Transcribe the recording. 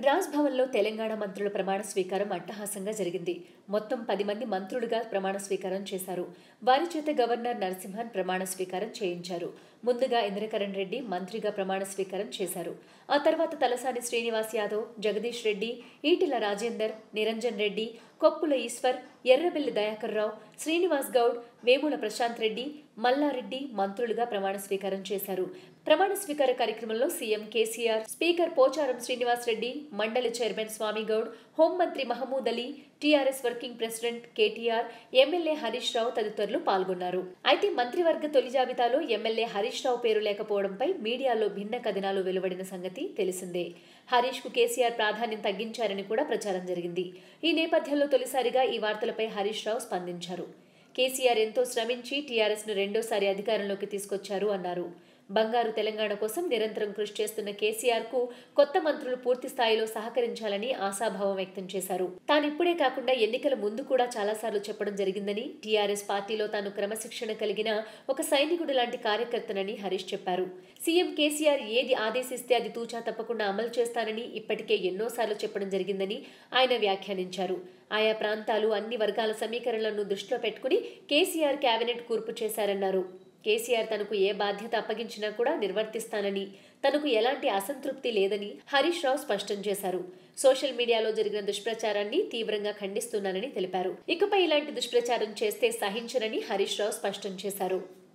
రాజ్ భవన్లో తెలంగాణ మంత్రుల ప్రమాణ స్వీకారం అట్టహాసంగా జరిగింది మొత్తం పది మంది మంత్రులుగా ప్రమాణ స్వీకారం చేశారు వారి చేత గవర్నర్ నరసింహన్ ప్రమాణ స్వీకారం చేయించారు ముందుగా ఇంద్రకరణ్ రెడ్డి మంత్రిగా ప్రమాణ స్వీకారం చేశారు ఆ తర్వాత తలసాని శ్రీనివాస్ యాదవ్ జగదీష్ రెడ్డి ఈటెల రాజేందర్ నిరంజన్ రెడ్డి కొప్పుల ఈశ్వర్ ఎర్రబెల్లి దయాకర్ రావు శ్రీనివాస్ గౌడ్ వేముల ప్రశాంత్ రెడ్డి మల్లారెడ్డి మంత్రులుగా ప్రమాణ స్వీకారం చేశారు ప్రమాణ స్వీకార కార్యక్రమంలో సీఎం కేసీఆర్ స్పీకర్ పోచారం శ్రీనివాస్ రెడ్డి మండలి చైర్మన్ స్వామిగౌడ్ హోంమంత్రి Mahmood Ali TRS working president KTR MLA Harish రావు తదితరులు పాల్గొన్నారు అయితే మంత్రివర్గ తొలి జాబితాలో ఎమ్మెల్యే హరీష్ రావు పేరు లేకపోవడంపై మీడియాలో భిన్న కథనాలు వెలువడిన సంగతి తెలిసిందే హరీష్ కు కేసీఆర్ ప్రాధాన్యం తగ్గించారని కూడా ప్రచారం జరిగింది ఈ నేపథ్యంలో తొలిసారిగా ఈ వార్తలపై హరీష్ రావు స్పందించారు కేసీఆర్ ఎంతో శ్రమించి టీఆర్ఎస్ ను రెండోసారి అధికారంలోకి తీసుకొచ్చారు అన్నారు బంగారు తెలంగాణ కోసం నిరంతరం కృషి చేస్తున్న కేసీఆర్ కు కొత్త మంత్రులు పూర్తి స్థాయిలో సహకరించాలని ఆశాభావం వ్యక్తం చేశారు తానిప్పుడే కాకుండా ఎన్నికల ముందు కూడా చాలాసార్లు చెప్పడం జరిగిందని టీఆర్ఎస్ పార్టీలో తాను క్రమశిక్షణ కలిగిన ఒక సైనికుడు లాంటి కార్యకర్తనని హరీష్ చెప్పారు సీఎం కేసీఆర్ ఏది ఆదేశిస్తే అది తూచా తప్పకుండా అమలు చేస్తానని ఇప్పటికే ఎన్నోసార్లు చెప్పడం జరిగిందని ఆయన వ్యాఖ్యానించారు ఆయా ప్రాంతాలు అన్ని వర్గాల సమీకరణలను దృష్టిలో పెట్టుకుని కేసీఆర్ కేబినెట్ కూర్పు చేశారన్నారు కేసీఆర్ తనకు ఏ బాధ్యత అప్పగించినా కూడా నిర్వర్తిస్తానని తనకు ఎలాంటి అసంతృప్తి లేదని హరీష్ రావు స్పష్టం చేశారు సోషల్ మీడియాలో జరిగిన దుష్ప్రచారాన్ని తీవ్రంగా ఖండిస్తున్నానని తెలిపారు ఇకపై ఇలాంటి దుష్ప్రచారం చేస్తే సహించనని హరీష్ రావు స్పష్టం చేశారు